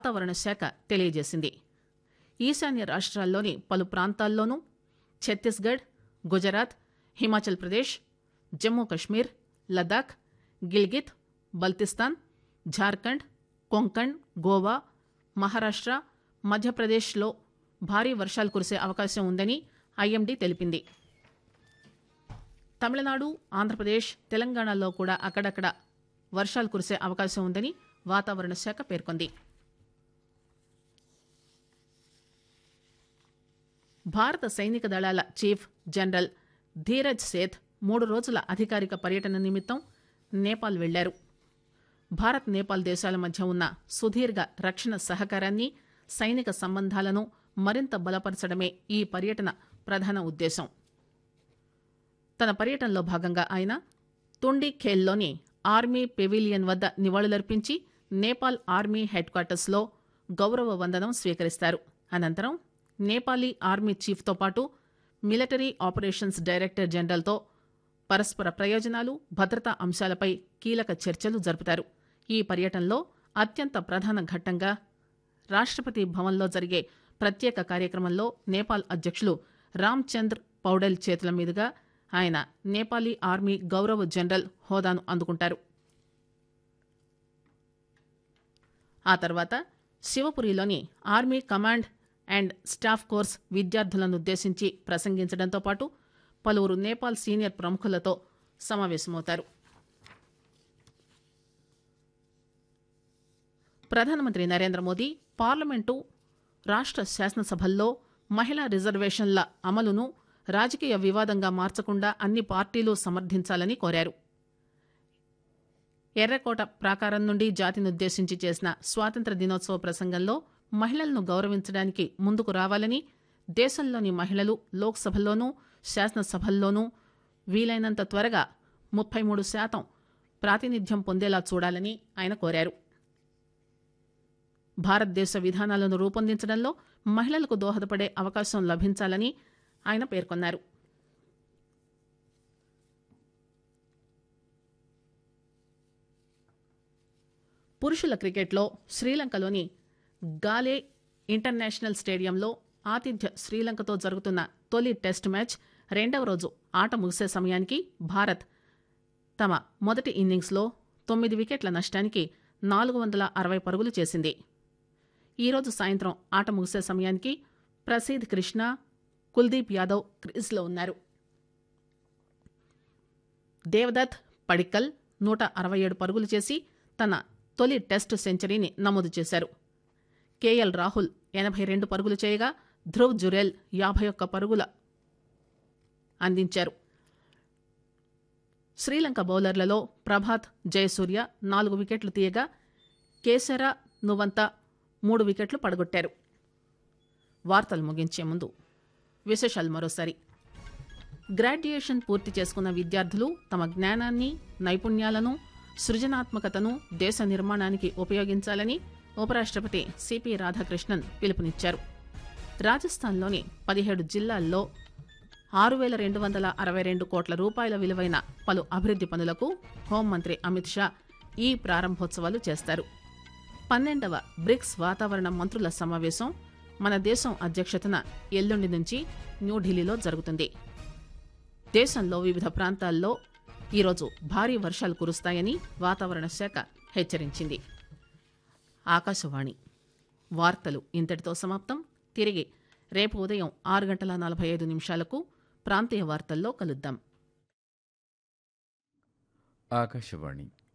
వాతావరణ శాఖ తెలియజేసింది ఈశాన్య రాష్ట్రాల్లోని పలు ప్రాంతాల్లోనూ ఛత్తీస్గఢ్ గుజరాత్ హిమాచల్ ప్రదేశ్ జమ్మూ కశ్మీర్ లదాఖ్ గిల్గిత్ బల్తిస్తాన్ ఝార్ఖండ్ కొంకణ్ గోవా మహారాష్ట్ర మధ్యప్రదేశ్లో భారీ వర్షాలు కురిసే అవకాశం ఉందని ఐఎండీ తెలిపింది తమిళనాడు ఆంధ్రప్రదేశ్ తెలంగాణలో కూడా అక్కడక్కడ వర్షాలు కురిసే అవకాశం ఉందని వాతావరణ శాఖ పేర్కొంది భారత సైనిక దళాల చీఫ్ జనరల్ ధీరజ్ సేథ్ మూడు రోజుల అధికారిక పర్యటన నిమిత్తం నేపాల్ వెళ్లారు భారత్ నేపాల్ దేశాల మధ్య ఉన్న సుదీర్ఘ రక్షణ సహకారాన్ని సైనిక సంబంధాలను మరింత బలపరచడమే ఈ పర్యటన ప్రధాన ఉద్దేశం తన పర్యటనలో భాగంగా ఆయన తుండి ఖేల్లోని ఆర్మీ పెవిలియన్ వద్ద నివాళులర్పించి నేపాల్ ఆర్మీ హెడ్ క్వార్టర్స్లో గౌరవ వందనం స్వీకరిస్తారు అనంతరం నేపాలీ ఆర్మీ చీఫ్తో పాటు మిలిటరీ ఆపరేషన్స్ డైరెక్టర్ జనరల్తో పరస్పర ప్రయోజనాలు భద్రతా అంశాలపై కీలక చర్చలు జరుపుతారు ఈ పర్యటనలో అత్యంత ప్రధాన ఘట్టంగా రాష్టపతి భవన్లో జరిగే ప్రత్యేక కార్యక్రమంలో నేపాల్ అధ్యక్షులు రామ్ చంద్ర్ పౌడెల్ చేతుల మీదుగా ఆయన నేపాలీ ఆర్మీ గౌరవ జనరల్ హోదాను అందుకుంటారు ఆ తర్వాత శివపురిలోని army command and staff course విద్యార్థులనుద్దేశించి ప్రసంగించడంతో పాటు పలువురు నేపాల్ సీనియర్ ప్రముఖులతో సమావేశమవుతారు ప్రధానమంత్రి నరేంద్ర మోదీ పార్లమెంటు రాష్ట శాసనసభల్లో మహిళా రిజర్వేషన్ల అమలును రాజకీయ వివాదంగా మార్చకుండా అన్ని పార్టీలు సమర్థించాలని కోరారు ఎర్రకోట ప్రాకారం నుండి జాతినుద్దేశించి చేసిన స్వాతంత్ర దినోత్సవ ప్రసంగంలో మహిళలను గౌరవించడానికి ముందుకు రావాలని దేశంలోని మహిళలు లోక్సభల్లోనూ శాసనసభల్లోనూ వీలైనంత త్వరగా ముప్పై మూడు శాతం ప్రాతినిధ్యం పొందేలా చూడాలని ఆయన కోరారు భారతదేశ విధానాలను రూపొందించడంలో మహిళలకు దోహదపడే అవకాశం లభించాలని ఆయన పేర్కొన్నారు పురుషుల క్రికెట్లో శ్రీలంకలోని గాలే ఇంటర్నేషనల్ స్టేడియంలో ఆతిథ్య శ్రీలంకతో జరుగుతున్న తొలి టెస్ట్ మ్యాచ్ రెండవ రోజు ఆట ముగిసే సమయానికి భారత్ తమ మొదటి ఇన్నింగ్స్లో తొమ్మిది వికెట్ల నష్టానికి నాలుగు వందల అరవై పరుగులు చేసింది ఈరోజు సాయంత్రం ఆట ముగిసే సమయానికి ప్రసీద్ కృష్ణ కుల్దీప్ యాదవ్ క్రీజ్లో ఉన్నారు దేవదత్ పడిక్కల్ నూట అరవై ఏడు పరుగులు చేసి తన తొలి టెస్ట్ సెంచరీని నమోదు చేశారు కేఎల్ రాహుల్ ఎనభై రెండు పరుగులు చేయగా ధ్రువ్ జురేల్ యాభై ఒక్క పరుగుల అందించారు శ్రీలంక బౌలర్లలో ప్రభాత్ జయసూర్య నాలుగు వికెట్లు తీయగా కేసర నువంత మూడు వికెట్లు పడగొట్టారు వార్తలు ముగించే ముందు విశేషాలు మరోసారి గ్రాడ్యుయేషన్ పూర్తి చేసుకున్న విద్యార్థులు తమ జ్ఞానాన్ని నైపుణ్యాలను సృజనాత్మకతను దేశ నిర్మాణానికి ఉపయోగించాలని ఉపరాష్టపతి సిపి రాధాకృష్ణన్ పిలుపునిచ్చారు రాజస్థాన్లోని పదిహేడు జిల్లాల్లో ఆరు వేల రెండు వందల అరవై రెండు కోట్ల రూపాయల విలువైన పలు అభివృద్ది పనులకు హోంమంత్రి అమిత్ షా ఈ ప్రారంభోత్సవాలు చేస్తారు పన్నెండవ బ్రిక్స్ వాతావరణ మంత్రుల సమావేశం మన దేశం అధ్యక్షతన ఎల్లుండి నుంచి న్యూఢిల్లీలో జరుగుతుంది దేశంలో వివిధ ప్రాంతాల్లో ఈరోజు భారీ వర్షాలు కురుస్తాయని వాతావరణ శాఖ హెచ్చరించింది ఆకాశవాణి వార్తలు ఇంతటితో సమాప్తం తిరిగి రేపు ఉదయం ఆరు గంటల నలభై ఐదు నిమిషాలకు ప్రాంతీయ వార్తల్లో కలుద్దాం ఆకాశవాణి